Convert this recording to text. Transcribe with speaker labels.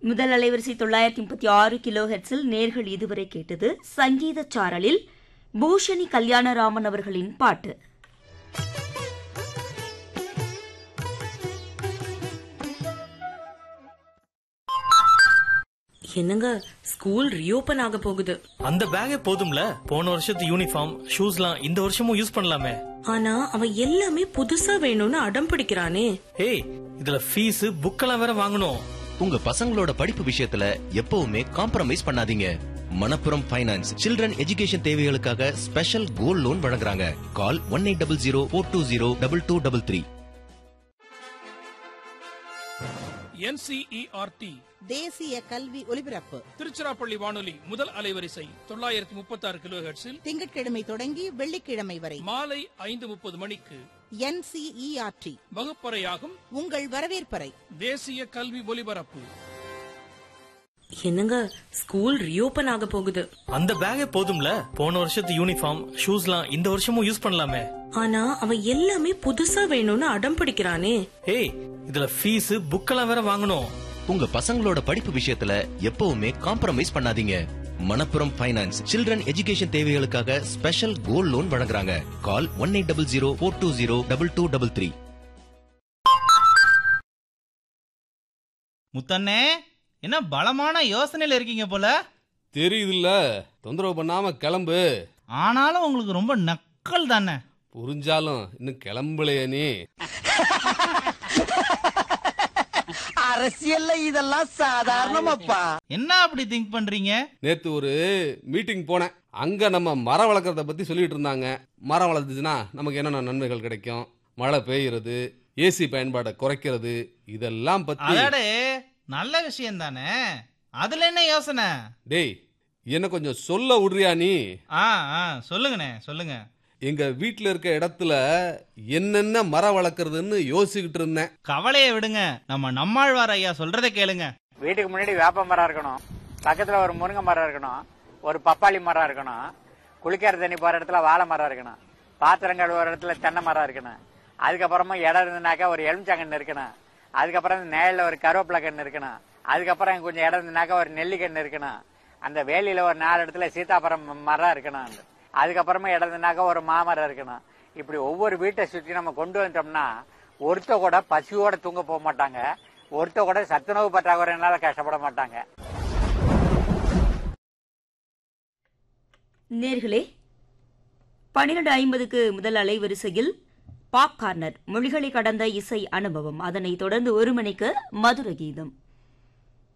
Speaker 1: முதல் அலைவரிசை தொள்ளாயிரத்தி முப்பத்தி ஆறு கிலோ ஹெட்ஸில் நேர்கள் இதுவரை கேட்டது சங்கீத சாரலில் பூஷணி கல்யாணராமன் அவர்களின் பாட்டு
Speaker 2: என்னங்க ஸ்கூல் ரீஓபன் ஆக போகுது
Speaker 3: அந்த பேக்கே போதும்ல போன வருஷத்து யூனிஃபார்ம் ஷூஸ்லாம் இந்த வருஷமும் யூஸ் பண்ணலாமே
Speaker 2: ஆனா அவன் எல்லாமே புதுசா வேணும்னு அடம் பிடிக்கிறானே
Speaker 3: ஏய் இதுல ஃபீஸ் புக்கெல்லாம் வேற வாங்கணும்
Speaker 4: உங்க பசங்களோட படிப்பு விஷயத்துல எப்பவுமே காம்ப்ரமைஸ் பண்ணாதீங்க மணப்புரம் ஃபைனான்ஸ் சில்ட்ரன் எஜுகேஷன் தேவைகளுக்காக ஸ்பெஷல் கோல்ட் லோன் வழங்குறாங்க call one eight double zero four two zero double two double three
Speaker 5: NCERT
Speaker 6: தேசிய கல்வி ஒலிபரப்பு
Speaker 5: திருச்சிராப்பள்ளி வானொலி முதல் அலைவரிசை தொள்ளாயிரத்தி முப்பத்தி ஆறு கிலோ ஹெர்ட்ஸில்
Speaker 6: திங்கட்கிழமை தொடங்கி வெள்ளிக்கிழமை வரை
Speaker 5: மாலை ஐந்து முப்பது மணிக்கு
Speaker 6: என்சிஇஆர்டி
Speaker 5: வகுப்பறையாகும்
Speaker 6: உங்கள் வரவேற்பறை
Speaker 5: தேசிய கல்வி ஒலிபரப்பு
Speaker 2: என்னங்க ஸ்கூல் ரீஓபன் ஆக போகுது
Speaker 3: அந்த பேக்கே போதும்ல போன வருஷத்து யூனிஃபார்ம் ஷூஸ்லாம் இந்த வருஷமும் யூஸ் பண்ணலாமே
Speaker 2: ஆனா அவன் எல்லாமே புதுசா வேணும்னு அடம் பிடிக்கிறானே
Speaker 3: ஏய் இதுல ஃபீஸ் புக்கெல்லாம் வேற வாங்கணும்
Speaker 4: உங்க பசங்களோட படிப்பு விஷயத்துல எப்பவுமே காம்ப்ரமைஸ் பண்ணாதீங்க மணப்புரம் ஃபைனான்ஸ் சில்ட்ரன் எஜுகேஷன் தேவைகளுக்காக ஸ்பெஷல் கோல்ட் லோன் வழங்குறாங்க call one eight double zero four two zero double two double three
Speaker 7: முத்தண்ணே என்ன பலமான யோசனையில இருக்கீங்க போல
Speaker 8: தெரியுதுல்ல தொந்தரவு பண்ணாம கிளம்பு
Speaker 7: ஆனாலும் உங்களுக்கு ரொம்ப நக்கல் தானே
Speaker 8: புரிஞ்சாலும் இன்னும் கிளம்பலையே நீ
Speaker 9: அரசியல்ல இதெல்லாம் சாதாரணமாப்பா
Speaker 7: என்ன அப்படி திங்க் பண்றீங்க
Speaker 8: நேத்து ஒரு மீட்டிங் போனேன் அங்க நம்ம மரம் வளர்க்கறத பத்தி சொல்லிட்டு இருந்தாங்க மரம் வளர்த்துச்சுன்னா நமக்கு என்னென்ன நன்மைகள் கிடைக்கும் மழை பெய்யுறது ஏசி பயன்பாடை குறைக்கிறது இதெல்லாம் பத்தி
Speaker 7: அதாடே நல்ல விஷயம் தானே அதுல என்ன யோசனை
Speaker 8: டேய் என்ன கொஞ்சம் சொல்ல விடுறியா நீ
Speaker 7: ஆ ஆ சொல்லுங்கண்ணே சொல்லுங்க
Speaker 8: எங்க வீட்ல இருக்க இடத்துல என்னென்ன மரம் வளர்க்கறதுன்னு யோசிச்சுக்கிட்டு இருந்தேன்
Speaker 7: கவலையை விடுங்க நம்ம நம்மாழ்வார் ஐயா சொல்றதை கேளுங்க
Speaker 10: வீட்டுக்கு முன்னாடி வேப்ப மரம் இருக்கணும் பக்கத்துல ஒரு முருங்கை மரம் இருக்கணும் ஒரு பப்பாளி மரம் இருக்கணும் குளிக்கிற தண்ணி போற இடத்துல வாழை மரம் இருக்கணும் பாத்திரம் கழுவுற இடத்துல தென்னை மரம் இருக்கணும் அதுக்கப்புறமா இடம் இருந்ததுனாக்கா ஒரு எலுமிச்சங்கன்று இருக்கணும் அதுக்கப்புறம் இந்த நேழில் ஒரு கருவேப்பிலை கன்று இருக்கணும் அதுக்கப்புறம் கொஞ்சம் இடம் இருந்ததுனாக்கா ஒரு நெல்லிக்கன்று இருக்கணும் அந்த வேலியில ஒரு நாலு இடத்துல சீதாபுரம் மரம் இருக்கணும் அதுக்கப்புறமா இடம் இருந்ததுனாக்கா ஒரு மாமரம் இருக்கணும் இப்படி ஒவ்வொரு வீட்டை சுற்றி நம்ம கொண்டு வந்துட்டோம்னா ஒருத்த கூட பசியோட தூங்க போக மாட்டாங்க ஒருத்த கூட சத்துணவு பற்றாக்குறையினால கஷ்டப்பட மாட்டாங்க
Speaker 1: நேர்களே பனிரெண்டு ஐம்பதுக்கு முதல் அலைவரிசையில் பாப் கார்னர் மொழிகளை கடந்த இசை அனுபவம் அதனைத் தொடர்ந்து ஒரு மணிக்கு மதுர கீதம்